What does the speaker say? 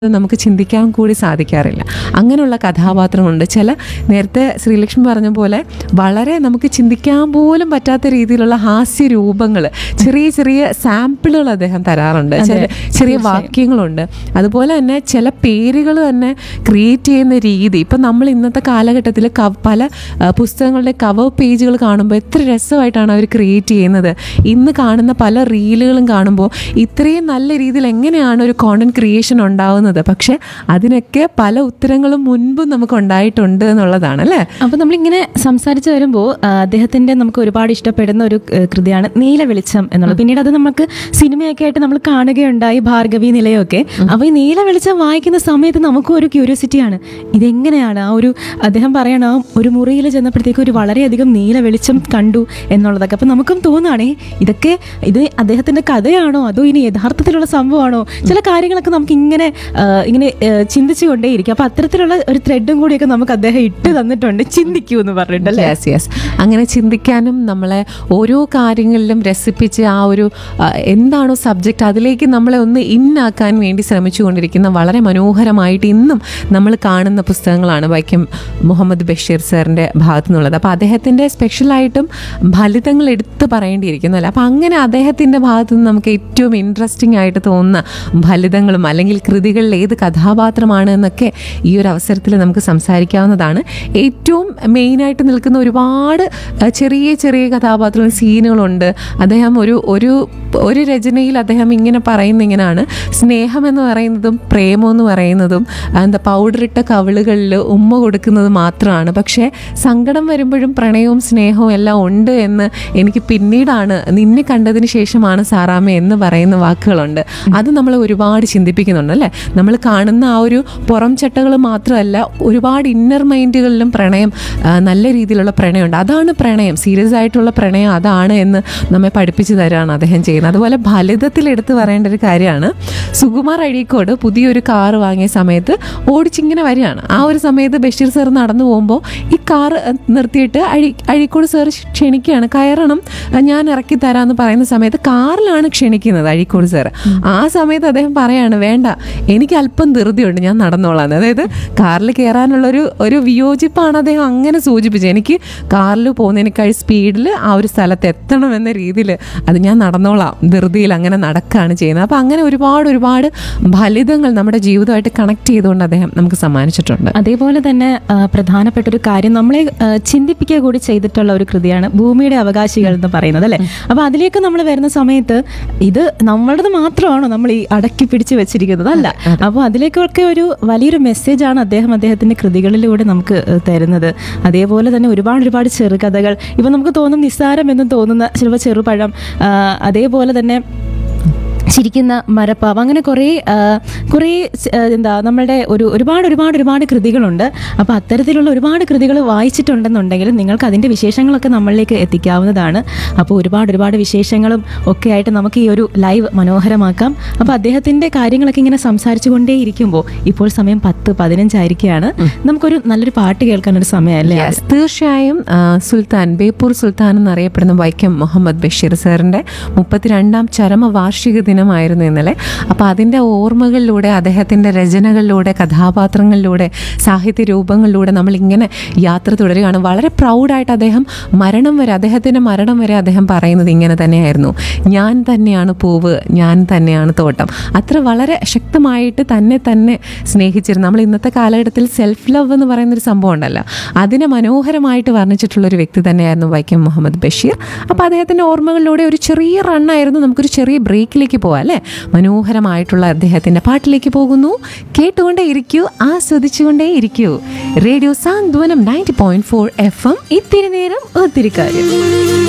നമുക്ക് ചിന്തിക്കാൻ കൂടി സാധിക്കാറില്ല അങ്ങനെയുള്ള കഥാപാത്രങ്ങളുണ്ട് ചില നേരത്തെ ശ്രീലക്ഷ്മി പറഞ്ഞ പോലെ വളരെ നമുക്ക് ചിന്തിക്കാൻ പോലും പറ്റാത്ത രീതിയിലുള്ള ഹാസ്യ രൂപങ്ങൾ ചെറിയ ചെറിയ സാമ്പിളുകൾ അദ്ദേഹം തരാറുണ്ട് ചില ചെറിയ വാക്യങ്ങളുണ്ട് അതുപോലെ തന്നെ ചില പേരുകൾ തന്നെ ക്രിയേറ്റ് ചെയ്യുന്ന രീതി ഇപ്പം നമ്മൾ ഇന്നത്തെ കാലഘട്ടത്തിൽ പല ആ, പുസ്തകങ്ങളുടെ കവർ പേജുകൾ കാണുമ്പോൾ എത്ര രസമായിട്ടാണ് അവർ ക്രിയേറ്റ് ചെയ്യുന്നത് ഇന്ന് കാണുന്ന പല റീലുകളും കാണുമ്പോൾ ഇത്രയും നല്ല രീതിയിൽ എങ്ങനെയാണ് ഒരു കോണ്ടന്റ് ക്രിയേഷൻ ഉണ്ടാവുന്നത് പക്ഷെ അതിനൊക്കെ പല ഉത്തരങ്ങളും മുൻപും നമുക്ക് ഉണ്ടായിട്ടുണ്ട് എന്നുള്ളതാണ് അല്ലേ അപ്പൊ നമ്മളിങ്ങനെ സംസാരിച്ച് വരുമ്പോൾ അദ്ദേഹത്തിന്റെ നമുക്ക് ഒരുപാട് ഇഷ്ടപ്പെടുന്ന ഒരു ആ, കൃതിയാണ് നീല വെളിച്ചം എന്നുള്ളത് പിന്നീട് അത് നമുക്ക് സിനിമയൊക്കെ ആയിട്ട് നമ്മൾ കാണുകയുണ്ടായി ഭാർഗവി നിലയൊക്കെ അപ്പൊ ഈ നീല വെളിച്ചം വായിക്കുന്ന സമയത്ത് നമുക്കും ഒരു ക്യൂരിയോസിറ്റിയാണ് ഇതെങ്ങനെയാണ് ആ ഒരു അദ്ദേഹം പറയണ ആ ഒരു മുറിയിൽ ചെന്നപ്പോഴത്തേക്ക് ഒരു വളരെയധികം നീല വെളിച്ചം കണ്ടു എന്നുള്ളതൊക്കെ അപ്പൊ നമുക്കും തോന്നുകയാണേ ഇതൊക്കെ ഇത് അദ്ദേഹത്തിന്റെ കഥയാണോ അതോ ഇനി യഥാർത്ഥത്തിലുള്ള സംഭവമാണോ ചില കാര്യങ്ങളൊക്കെ നമുക്ക് ഇങ്ങനെ ആ, ഇങ്ങനെ ചിന്തിച്ചു കൊണ്ടേയിരിക്കും അപ്പൊ അത്തരത്തിലുള്ള ഒരു ത്രെഡും കൂടിയൊക്കെ നമുക്ക് അദ്ദേഹം ഇട്ട് തന്നിട്ടുണ്ട് ചിന്തിക്കൂ എന്ന് പറഞ്ഞിട്ടല്ലേ യെസ് യെസ് അങ്ങനെ ചിന്തിക്കാനും നമ്മളെ ഓരോ കാര്യങ്ങളിലും രസിപ്പിച്ച് ആ ഒരു ആ, എന്താണോ സബ്ജക്റ്റ് അതിലേക്ക് നമ്മളെ ഒന്ന് ഇന്നാക്കാൻ വേണ്ടി ശ്രമിച്ചുകൊണ്ടിരിക്കുന്ന വളരെ മനോഹരമായിട്ട് ഇന്നും നമ്മൾ കാണുന്ന പുസ്തകങ്ങളാണ് വൈക്കം മുഹമ്മദ് ബഷീർ സാറിൻ്റെ ഭാഗത്തു നിന്നുള്ളത് അപ്പോൾ അദ്ദേഹത്തിൻ്റെ സ്പെഷ്യലായിട്ടും ഫലിതങ്ങൾ എടുത്ത് പറയേണ്ടിയിരിക്കുന്നല്ലോ അപ്പോൾ അങ്ങനെ അദ്ദേഹത്തിൻ്റെ ഭാഗത്തു നിന്ന് നമുക്ക് ഏറ്റവും ഇൻട്രസ്റ്റിംഗ് ആയിട്ട് തോന്നുന്ന ഫലിതങ്ങളും അല്ലെങ്കിൽ കൃതികളിൽ ഏത് കഥാപാത്രമാണ് എന്നൊക്കെ ഈ ഒരു അവസരത്തിൽ നമുക്ക് സംസാരിക്കാവുന്നതാണ് ഏറ്റവും മെയിനായിട്ട് നിൽക്കുന്ന ഒരുപാട് ആ, ചെറിയ ചെറിയ കഥാപാത്രങ്ങളും സീനുകളുണ്ട് അദ്ദേഹം ഒരു ഒരു ഒരു രചനയിൽ അദ്ദേഹം ഇങ്ങനെ പറയുന്ന ഇങ്ങനെയാണ് സ്നേഹം എന്ന് പറയുന്നതും പ്രേമം എന്ന് പറയുന്നതും ആ, എന്താ പൗഡറിട്ട കവിളുകളിൽ ഉമ്മ കൊടുക്കുന്നത് മാത്രമാണ് പക്ഷേ സങ്കടം വരുമ്പോഴും പ്രണയവും സ്നേഹവും എല്ലാം ഉണ്ട് എന്ന് എനിക്ക് പിന്നീടാണ് നിന്നെ കണ്ടതിന് ശേഷമാണ് സാറാമ്മ എന്ന് പറയുന്ന വാക്കുകളുണ്ട് അത് നമ്മളെ ഒരുപാട് ചിന്തിപ്പിക്കുന്നുണ്ട് അല്ലേ നമ്മൾ കാണുന്ന ആ ഒരു പുറം ചട്ടകൾ മാത്രമല്ല ഒരുപാട് ഇന്നർ മൈൻഡുകളിലും പ്രണയം ആ, നല്ല രീതിയിലുള്ള പ്രണയമുണ്ട് അതാണ് പ്രണയം സീരിയസ് ആയിട്ടുള്ള പ്രണയം അതാണ് എന്ന് നമ്മെ പഠിപ്പിച്ചു തരാണ് അദ്ദേഹം ചെയ്യുന്നത് അതുപോലെ ഫലിതത്തിൽ എടുത്തു പറയേണ്ട ഒരു കാര്യമാണ് സുകുമാർ അഴീക്കോട് പുതിയൊരു കാർ വാങ്ങിയ സമയത്ത് ഓടിച്ചിങ്ങനെ വരികയാണ് ആ ഒരു സമയത്ത് ബഷീർ സാർ നടന്നു പോകുമ്പോൾ ഈ കാർ നിർത്തിയിട്ട് അഴി അഴീക്കോട് സാർ ക്ഷണിക്കുകയാണ് കയറണം ഞാൻ ഇറക്കി തരാമെന്ന് പറയുന്ന സമയത്ത് കാറിലാണ് ക്ഷണിക്കുന്നത് അഴീക്കോട് സാർ ആ സമയത്ത് അദ്ദേഹം പറയാണ് വേണ്ട എനിക്ക് അല്പം ധൃതിയുണ്ട് ഞാൻ നടന്നോളാം അതായത് കാറിൽ കയറാനുള്ളൊരു ഒരു വിയോജിപ്പാണ് അദ്ദേഹം അങ്ങനെ സൂചിപ്പിച്ചത് എനിക്ക് കാറിൽ പോകുന്നതിനേക്കാൾ സ്പീഡിൽ ആ ഒരു സ്ഥലത്ത് എത്തണം എന്ന രീതിയിൽ അത് ഞാൻ നടന്നോളാം ധൃതിയിൽ അങ്ങനെ നടക്കുകയാണ് ചെയ്യുന്നത് അപ്പോൾ അങ്ങനെ ഒരുപാട് ഒരുപാട് ഫലിതങ്ങൾ നമ്മുടെ ജീവിതമായിട്ട് കണക്ട് ചെയ്തുകൊണ്ട് അദ്ദേഹം നമുക്ക് സമ്മാനിച്ചിട്ടുണ്ട് അതേപോലെ തന്നെ ആ, പ്രധാനപ്പെട്ട ഒരു കാര്യം നമ്മളെ ആ, ചിന്തിപ്പിക്കുക കൂടി ചെയ്തിട്ടുള്ള ഒരു കൃതിയാണ് ഭൂമിയുടെ അവകാശികൾ എന്ന് പറയുന്നത് അല്ലേ അപ്പൊ അതിലേക്ക് നമ്മൾ വരുന്ന സമയത്ത് ഇത് നമ്മളത് മാത്രമാണോ നമ്മൾ ഈ അടക്കി പിടിച്ച് വെച്ചിരിക്കുന്നത് അല്ല അപ്പോൾ അതിലേക്കൊക്കെ ഒരു വലിയൊരു മെസ്സേജാണ് അദ്ദേഹം അദ്ദേഹത്തിന്റെ കൃതികളിലൂടെ നമുക്ക് ആ, തരുന്നത് അതേപോലെ തന്നെ ഒരുപാട് ഒരുപാട് ചെറുകഥകൾ ഇപ്പൊ നമുക്ക് തോന്നും നിസ്സാരം എന്ന് തോന്നുന്ന ചിലപ്പോൾ ചെറുപഴം ആ, അതേപോലെ തന്നെ ചിരിക്കുന്ന മരപ്പാവ് അങ്ങനെ കുറേ ആ, കുറേ സ്- ആ, എന്താ നമ്മളുടെ ഒരു ഒരുപാട് ഒരുപാട് ഒരുപാട് കൃതികളുണ്ട് അപ്പോൾ അത്തരത്തിലുള്ള ഒരുപാട് കൃതികൾ വായിച്ചിട്ടുണ്ടെന്നുണ്ടെങ്കിൽ നിങ്ങൾക്ക് അതിൻ്റെ വിശേഷങ്ങളൊക്കെ നമ്മളിലേക്ക് എത്തിക്കാവുന്നതാണ് അപ്പോൾ ഒരുപാട് ഒരുപാട് വിശേഷങ്ങളും ഒക്കെ ആയിട്ട് നമുക്ക് ഈ ഒരു ലൈവ് മനോഹരമാക്കാം അപ്പോൾ അദ്ദേഹത്തിൻ്റെ കാര്യങ്ങളൊക്കെ ഇങ്ങനെ സംസാരിച്ചു കൊണ്ടേയിരിക്കുമ്പോൾ ഇപ്പോൾ സമയം പത്ത് പതിനഞ്ചായിരിക്കുകയാണ് നമുക്കൊരു നല്ലൊരു പാട്ട് കേൾക്കാൻ ഒരു സമയമല്ലേ Yes, തീർച്ചയായും ആ, സുൽത്താൻ ബേപ്പൂർ സുൽത്താൻ എന്നറിയപ്പെടുന്ന വൈക്കം മുഹമ്മദ് ബഷീർ സാറിൻ്റെ മുപ്പത്തിരണ്ടാം ചരമ വാർഷിക ദിനമായിരുന്നു ഇന്നലെ അപ്പോൾ അതിൻ്റെ ഓർമ്മകളിലൂടെ അദ്ദേഹത്തിൻ്റെ രചനകളിലൂടെ കഥാപാത്രങ്ങളിലൂടെ സാഹിത്യ രൂപങ്ങളിലൂടെ നമ്മൾ ഇങ്ങനെ യാത്ര തുടരുകയാണ് വളരെ പ്രൗഡായിട്ട് അദ്ദേഹം മരണം വരെ അദ്ദേഹത്തിൻ്റെ മരണം വരെ അദ്ദേഹം പറയുന്നത് ഇങ്ങനെ തന്നെയായിരുന്നു ഞാൻ തന്നെയാണ് പൂവ് ഞാൻ തന്നെയാണ് തോട്ടം അത്ര വളരെ ശക്തമായിട്ട് തന്നെ തന്നെ സ്നേഹിച്ചിരുന്നു നമ്മൾ ഇന്നത്തെ കാലഘട്ടത്തിൽ സെൽഫ് ലവ് എന്ന് പറയുന്നൊരു സംഭവം ഉണ്ടല്ലോ അതിനെ മനോഹരമായിട്ട് വർണ്ണിച്ചിട്ടുള്ള ഒരു വ്യക്തി തന്നെയായിരുന്നു വൈക്കം മുഹമ്മദ് ബഷീർ അപ്പോൾ അദ്ദേഹത്തിൻ്റെ ഓർമ്മകളിലൂടെ ഒരു ചെറിയ റണ്ണായിരുന്നു നമുക്കൊരു ചെറിയ ബ്രേക്കിലേക്ക് പോവാം അല്ലേ മനോഹരമായിട്ടുള്ള അദ്ദേഹത്തിൻ്റെ പാട്ടിലേക്ക് പോകുന്നു കേട്ടുകൊണ്ടേ ഇരിക്കൂ ആസ്വദിച്ചുകൊണ്ടേ ഇരിക്കൂ radio Santhwanam ninety point four F M ഇത്തിരി നേരം ഒത്തിരി കാര്യം